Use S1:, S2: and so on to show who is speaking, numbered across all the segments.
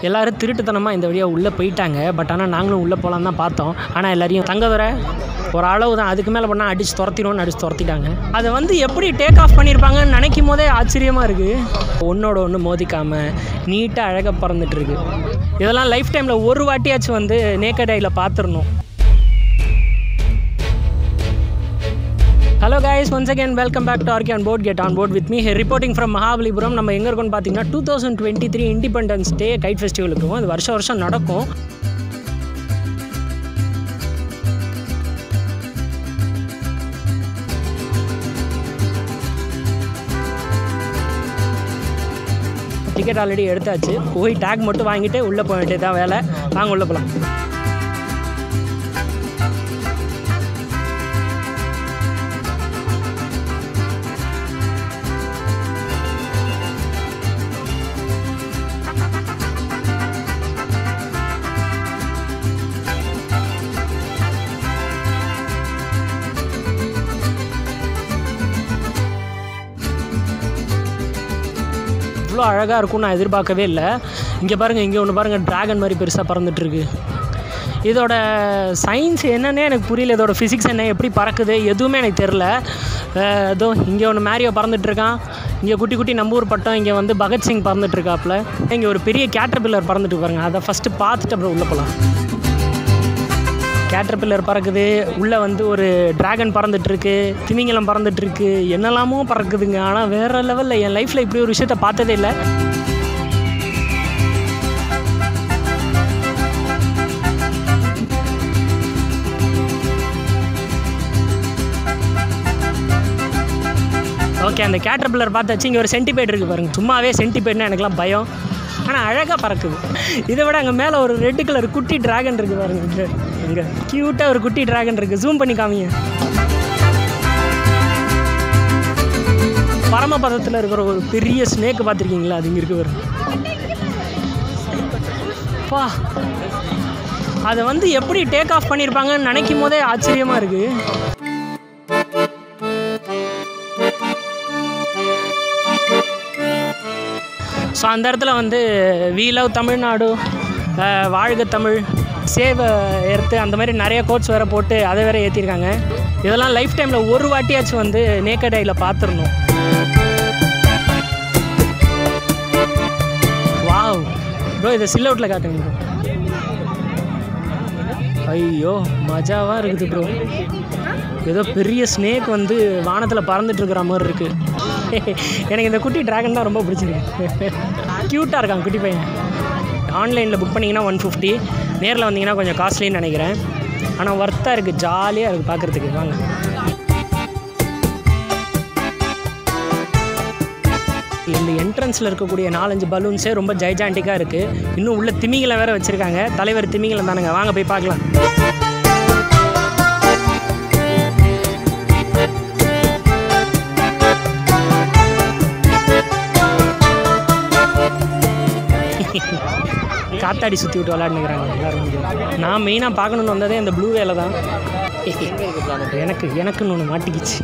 S1: எல்லாரும் திருட்டுத்தனமாக இந்த வழியாக உள்ளே போயிட்டாங்க பட் ஆனால் நாங்களும் உள்ளே போகலான்னு தான் பார்த்தோம் ஆனால் எல்லாரையும் தங்கதுரை ஒரு அளவு தான் அதுக்கு மேலே பண்ணால் அடித்து துரத்திடுவோம்னு அடித்து துரத்திட்டாங்க அதை வந்து எப்படி டேக் ஆஃப் பண்ணியிருப்பாங்கன்னு நினைக்கும் போதே ஆச்சரியமாக இருக்குது ஒன்றோட ஒன்று மோதிக்காமல் நீட்டாக அழகாக பறந்துட்டு இருக்கு இதெல்லாம் லைஃப் டைமில் ஒரு வாட்டியாச்சும் வந்து நேக்கட் ஐயில் பார்த்துடணும் hello guys once again welcome back to RK on board get on board with me reporting from Mahabalipuram நம்ம எங்கே இருக்கோம்னு பார்த்தீங்கன்னா two thousand twenty three Independence Day kite festival இருக்கும் அது வருஷம் வருஷம் நடக்கும் டிக்கெட் ஆல்ரெடி எடுத்தாச்சு போய் டேக் மட்டும் வாங்கிட்டு உள்ளே போக வேண்டியதான் வேலை வாங்க உள்ளே போகலாம் இவ்வளோ அழகாக இருக்கும்னு நான் எதிர்பார்க்கவே இல்லை இங்கே பாருங்கள் இங்கே ஒன்று பாருங்கள் டிராகன் மாதிரி பெருசாக பறந்துட்டுருக்கு இதோட சயின்ஸ் என்னன்னே எனக்கு புரியல இதோட ஃபிசிக்ஸ் என்ன எப்படி பறக்குது எதுவுமே எனக்கு தெரில அஹ் இதோ இங்கே ஒன்று மேரியோ பறந்துட்டுருக்கான் இங்கே குட்டி குட்டி நம்பூர் பட்டம் இங்கே வந்து பகத்சிங் பறந்துட்டுருக்காப்புல இங்கே ஒரு பெரிய கேட்டர்பில்லர் பறந்துட்டு பாருங்க அதை ஃபஸ்ட்டு பார்த்துட்டு அப்புறம் உள்ளே போகலாம் கேட்டர்பில்லர் பறக்குது உள்ளே வந்து ஒரு டிராகன் பறந்துட்டுருக்கு திமிங்கலம் பறந்துட்டுருக்கு என்னெல்லாமோ பறக்குதுங்க ஆனால் வேறு லெவலில் என் லைஃப்பில் இப்படி ஒரு விஷயத்த பார்த்ததே இல்லை ஓகே அந்த கேட்டர்பில்லர் பார்த்தாச்சு இங்கே ஒரு சென்டிபேட் இருக்குது பாருங்க சும்மாவே சென்டிபேட்னா எனக்குலாம் பயம் ஆனால் அழகாக பறக்குது இதை விட அங்கே மேலே ஒரு ரெட் கலர் குட்டி டிராகன் இருக்குது பாருங்க இங்கே இங்கே க்யூட்டாக ஒரு குட்டி டிராகன் இருக்குது ஜூம் பண்ணி காமிங்க பரமபதத்தில் இருக்கிற ஒரு பெரிய ஸ்னேக் பார்த்துருக்கீங்களா அது இங்கே இருக்கு பாருங்க பா அதை வந்து எப்படி டேக் ஆஃப் பண்ணியிருப்பாங்கன்னு நினைக்கும் போதே ஆச்சரியமாக இருக்குது ஸோ அந்த இடத்துல வந்து வி லவ் தமிழ்நாடு அஹ், வாழ்க தமிழ் சேவ எர்த்து அந்த மாதிரி நிறைய கோட்ஸ் வேறு போட்டு அதை வேற ஏற்றிருக்காங்க இதெல்லாம் லைஃப் டைமில் ஒரு வாட்டியாச்சும் வந்து நேக்கட் ஐயில் பார்த்துடணும் வாவ் ப்ரோ இதை சில் அவுட்டில் காட்டுங்க bro. ஐயோ மஜாவாக இருக்குது ப்ரோ ஏதோ பெரிய ஸ்னேக் வந்து வானத்தில் பறந்துட்டு இருக்கிற மாதிரி இருக்குது எனக்கு இந்த குட்டி டிராகன் தான் ரொம்ப பிடிச்சிருக்கு க்யூட்டாக இருக்கான் குட்டி பையன் ஆன்லைனில் புக் பண்ணிங்கன்னா ஒன் ஃபிஃப்டி நேரில் வந்தீங்கன்னா கொஞ்சம் காஸ்ட்லின்னு நினைக்கிறேன் ஆனால் ஒர்த்தாக இருக்குது ஜாலியாக இருக்குது பார்க்குறதுக்கு வாங்க இந்த என்ட்ரன்ஸில் இருக்கக்கூடிய நாலஞ்சு பலூன்ஸே ரொம்ப ஜைஜாண்டிக்காக இருக்குது இன்னும் உள்ள திமிங்களை வேற வச்சுருக்காங்க தலைவர் திமிங்கலம் தானுங்க வாங்க போய் பார்க்கலாம் காத்தாடி சுற்றி விட்டு விளையாடுனுக்கிறாங்க எல்லாரும் இங்கே. நான் மெயினாக பார்க்கணுன்னு வந்ததே இந்த ப்ளூ வேலை தான் எனக்கு எனக்குன்னு ஒன்று மாட்டிக்கிச்சு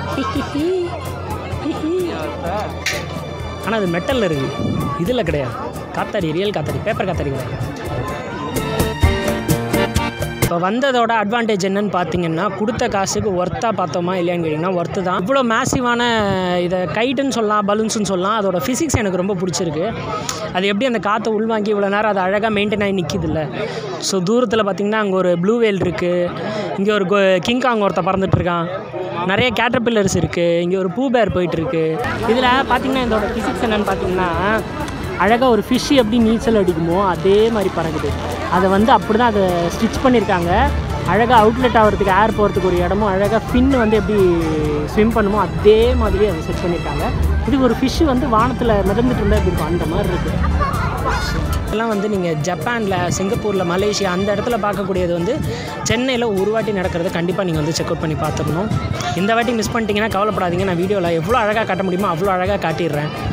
S1: ஆனால் அது மெட்டலில் இருக்குது இதில் கிடையாது காத்தாடி ரியல் காத்தாடி பேப்பர் காத்தாடி கிடையாது இப்போ வந்ததோட அட்வான்டேஜ் என்னன்னு பார்த்தீங்கன்னா கொடுத்த காசுக்கு ஒர்த்தாக பார்த்தோமா இல்லையான்னு கேட்டிங்கன்னா ஒர்த்து தான் இவ்வளோ மேசிவான இதை கைட்டுன்னு சொல்லலாம் பலூன்ஸ்னு சொல்லலாம் அதோட ஃபிசிக்ஸ் எனக்கு ரொம்ப பிடிச்சிருக்கு அது எப்படி அந்த காற்றை உள்வாங்கி இவ்வளோ நேரம் அது அழகாக மெயின்டைன் ஆகி நிற்கிதுல்ல ஸோ தூரத்தில் பார்த்தீங்கன்னா அங்கே ஒரு ப்ளூ வேல் இருக்குது இங்கே ஒரு கிங்காங் ஒருத்த பறந்துட்டுருக்கான் நிறைய கேட்டர்பில்லர்ஸ் இருக்குது இங்கே ஒரு பூ பேர் போயிட்டுருக்கு இதில் பார்த்தீங்கன்னா இதோட ஃபிசிக்ஸ் என்னன்னு பார்த்தீங்கன்னா அழகாக ஒரு ஃபிஷ் எப்படி நீச்சல் அடிக்குமோ அதே மாதிரி பறக்குது அதை வந்து அப்படி தான் அதை ஸ்டிச் பண்ணியிருக்காங்க அழகாக அவுட்லெட் ஆகிறதுக்கு ஏர் போகிறதுக்கு ஒரு இடமும் அழகாக ஃபின் வந்து எப்படி ஸ்விம் பண்ணுமோ அதே மாதிரி அதை செட் பண்ணியிருக்காங்க இது ஒரு ஃபிஷ் வந்து வானத்தில் மிதந்துட்டு இருந்தால் எப்படி இருக்கும் அந்த மாதிரி இருக்குது இதெல்லாம் வந்து நீங்கள் ஜப்பானில் சிங்கப்பூரில் மலேசியா அந்த இடத்துல பார்க்கக்கூடியது வந்து சென்னையில் ஒரு வாட்டி நடக்கிறது கண்டிப்பாக நீங்கள் வந்து செக் அவுட் பண்ணி பார்த்துக்கணும் இந்த வாட்டி மிஸ் பண்ணிட்டீங்கன்னா கவலைப்படாதீங்க நான் வீடியோவில் எவ்வளோ அழகாக காட்ட முடியுமோ அவ்வளோ அழகாக காட்டிடுறேன்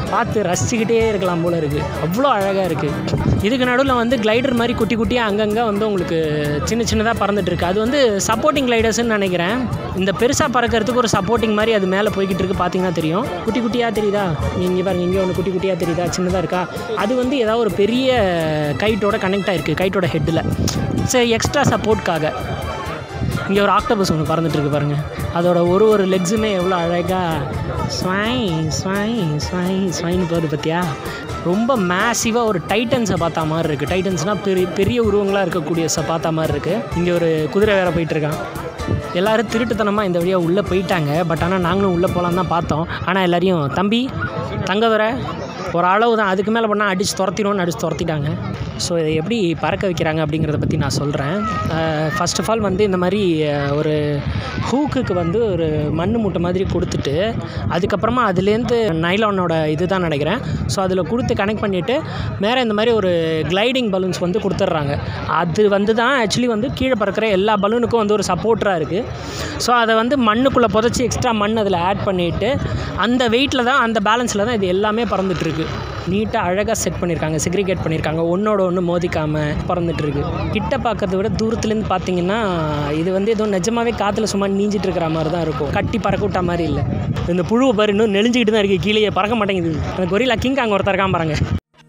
S1: பார்த்து ரசிச்சுக்கிட்டே இருக்கலாம் போல் இருக்குது அவ்வளோ அழகாக இருக்குது இதுக்கு நடுவில் வந்து கிளைடர் மாதிரி குட்டி குட்டியாக அங்கங்கே வந்து உங்களுக்கு சின்ன சின்னதாக பறந்துட்டு இருக்கு அது வந்து சப்போர்ட்டிங் கிளைடர்ஸ்னு நினைக்கிறேன் இந்த பெருசாக பறக்கிறதுக்கு ஒரு சப்போர்ட்டிங் மாதிரி அது மேலே போய்கிட்டு இருக்கு பார்த்தீங்கன்னா தெரியும் குட்டி குட்டியாக தெரியுதா இங்கே பாருங்க இங்கே ஒன்று குட்டி குட்டியாக தெரியுதா சின்னதாக இருக்கா அது வந்து ஏதாவது ஒரு பெரிய கைட்டோட கனெக்ட் ஆகிருக்கு கைட்டோட ஹெட்டில் சரி எக்ஸ்ட்ரா சப்போர்ட்காக இங்கே ஒரு ஆக்டோபஸ் ஒன்று பறந்துட்டு இருக்கு பாருங்க அதோட ஒரு ஒரு லெக்ஸுமே எவ்வளோ அழகாக ஸ்வை ஸ்வை ஸ்வை ஸ்வைன்னு போகுது பார்த்தியா ரொம்ப மேசிவாக ஒரு டைட்டன்ஸை பார்த்த மாதிரி இருக்குது டைட்டன்ஸ்னால் பெரிய பெரிய உருவங்களாக இருக்கக்கூடிய ச பார்த்த மாதிரி இருக்குது இங்கே ஒரு குதிரை வேற போயிட்டு இருக்கான் எல்லாரும் திருட்டுத்தனமாக இந்த வழியாக உள்ளே போயிட்டாங்க பட் ஆனால் நாங்களும் உள்ளே போகலான்னு தான் பார்த்தோம் ஆனால் எல்லாரையும் தம்பி தங்க வர ஒரு அளவு தான் அதுக்கு மேலே பண்ணால் அடித்து துரத்திடும்னு அடித்து துரத்திட்டாங்க ஸோ இதை எப்படி பறக்க வைக்கிறாங்க அப்படிங்கிறத பற்றி நான் சொல்கிறேன் ஃபர்ஸ்ட் ஆஃப் ஆல் வந்து இந்த மாதிரி அஹ், ஒரு ஹூக்குக்கு வந்து ஒரு மண் மூட்டை மாதிரி கொடுத்துட்டு அதுக்கப்புறமா அதுலேருந்து நைலானோட இது தான் நினைக்கிறேன் ஸோ அதில் கொடுத்து கனெக்ட் பண்ணிவிட்டு மேலே இந்த மாதிரி ஒரு கிளைடிங் பலூன்ஸ் வந்து கொடுத்துட்றாங்க அது வந்து தான் ஆக்சுவலி வந்து கீழே பறக்கிற எல்லா பலூனுக்கும் வந்து ஒரு சப்போர்ட்டராக இருக்குது ஸோ அதை வந்து மண்ணுக்குள்ளே புதைச்சி எக்ஸ்ட்ரா மண் அதில் ஆட் பண்ணிவிட்டு அந்த வெயிட்டில் தான் அந்த பேலன்ஸில் தான் இது எல்லாமே பறந்துட்டுருக்கு நீட்டாக அழகாக செட் பண்ணியிருக்காங்க செக்ரிகேட் பண்ணியிருக்காங்க ஒன்றோட ஒன்று மோதிக்காமல் பறந்துட்டுருக்கு கிட்ட பார்க்கறத விட தூரத்துலேருந்து பார்த்தீங்கன்னா இது வந்து ஏதோ நிஜமாவே காற்றுல சும்மா நீஞ்சிட்டு இருக்கிற மாதிரி தான் இருக்கும் கட்டி பறக்க விட்ட மாதிரி இல்லை இந்த புழுவை பாரு இன்னும் நெளிஞ்சிக்கிட்டு தான் இருக்குது கீழே பறக்க மாட்டேங்குது அந்த கொரிலா கிங் அங்கே ஒருத்தர் இருக்கான் பாருங்க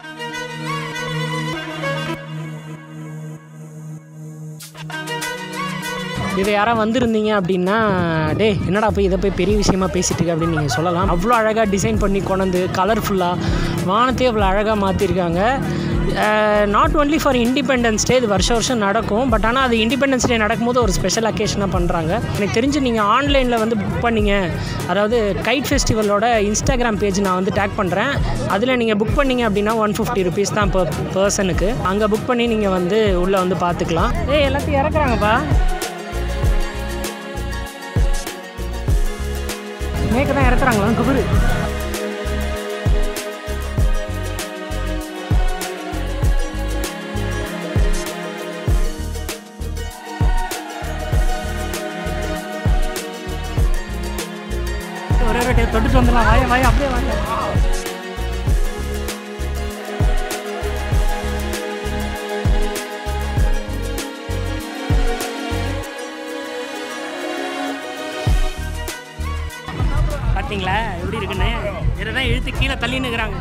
S1: இது யாராவது வந்திருந்தீங்க அப்படின்னா டேய் என்னடா போய் இதை போய் பெரிய விஷயமா பேசிட்டு இருக்க அப்படின்னு நீங்கள் சொல்லலாம் அவ்வளோ அழகாக டிசைன் பண்ணி கொண்டு கலர்ஃபுல்லாக வானத்தையே அவ்வளோ அழகாக மாற்றிருக்காங்க not only for Independence Day இது வருஷம் வருஷம் நடக்கும் பட் ஆனால் அது இண்டிபெண்டன்ஸ் டே நடக்கும்போது ஒரு ஸ்பெஷல் அக்கேஷனாக பண்ணுறாங்க எனக்கு தெரிஞ்சு நீங்கள் ஆன்லைனில் வந்து புக் பண்ணீங்க அதாவது கைட் ஃபெஸ்டிவலோட இன்ஸ்டாகிராம் பேஜ் நான் வந்து டேக் பண்ணுறேன் அதில் நீங்கள் புக் பண்ணீங்க அப்படின்னா ஒன் ஃபிஃப்டி ருபீஸ் தான் per பர்சனுக்கு அங்கே புக் பண்ணி நீங்கள் வந்து உள்ளே வந்து பார்த்துக்கலாம் ஏய் எல்லாத்தையும் இறக்குறாங்கப்பா மேய்க்க தான் இறக்குறாங்களா குபுரு ஒரே ஒரு time தொட்டுட்டு வந்துடலாம் வாய வாய அப்படியே வாங்க பார்த்தீங்களா எப்படி இருக்குன்னு இதை தான் இழுத்து கீழே தள்ளின்னு இருக்கிறாங்க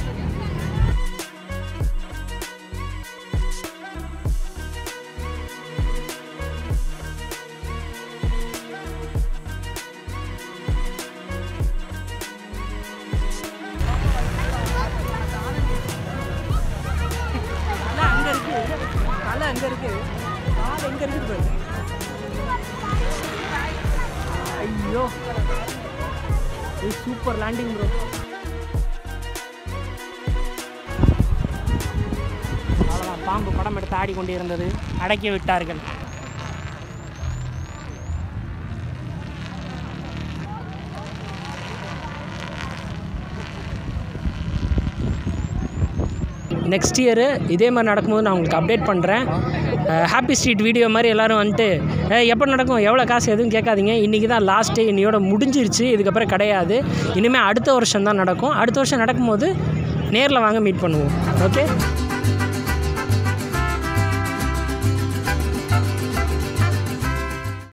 S1: தலை அங்கே இருக்கு தலை அங்கே இருக்கு கால் எங்கே இருக்குது பாரு ஐயோ இது சூப்பர் லேண்டிங் ப்ரோ அவ்வளோதான் பாம்பு படம் எடுத்து ஆடிக்கொண்டு இருந்தது அடக்கி விட்டார்கள் நெக்ஸ்ட் இயரு இதே மாதிரி நடக்கும்போது நான் உங்களுக்கு அப்டேட் பண்ணுறேன் ஹாப்பி ஸ்ட்ரீட் வீடியோ மாதிரி எல்லோரும் வந்துட்டு "ஏய், எப்போ நடக்கும் எவ்வளோ காசு எதுவும் கேட்காதீங்க இன்றைக்கி தான் லாஸ்ட் டே இன்னையோட முடிஞ்சிருச்சு இதுக்கப்புறம் கிடையாது இனிமேல் அடுத்த வருஷம் தான் நடக்கும் அடுத்த வருஷம் நடக்கும்போது நேரில் வாங்க மீட் பண்ணுவோம் ஓகே